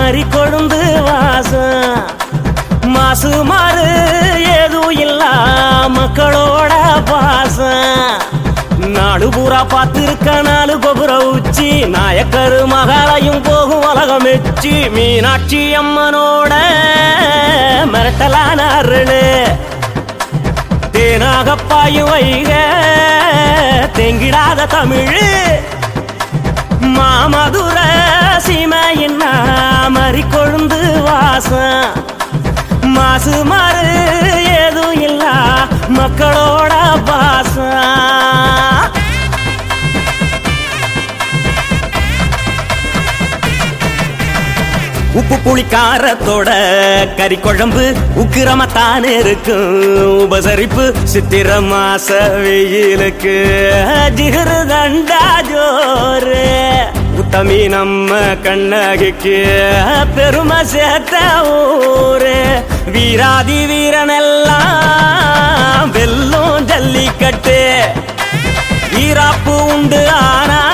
மறி கொழுந்து வாசம் மாசு மாறு ஏதும் இல்ல மக்களோட பாசம் நாடு பூரா பார்த்திருக்க நாலு கோபுர உச்சி நாயக்கரு மகாலயும் போகும் உலகம் எச்சி மீனாட்சி அம்மனோட மிரட்டலான அருளு தேனாக பாயும் வைக தெங்கிடாத தமிழ் மாமதுர சீமையின் மறி கொழுந்து வாசம் மாசு மாறு ஏதும் இல்ல மக்களோட பாசம் உப்பு புளி காரத்தோட கறி குழம்பு உக்கிரமத்தான் இருக்கும் உபசரிப்பு சித்திர மாச வெயிலுக்கு ஜிகரு தண்டா ஜோரு உத்தமி நம்ம கண்ணகிக்கு பெருமை சேர்த்த ஊரு வீராதி வீரனெல்லாம் வெல்லும் ஜல்லிக்கட்டு ஈராப்பு உண்டு ஆனா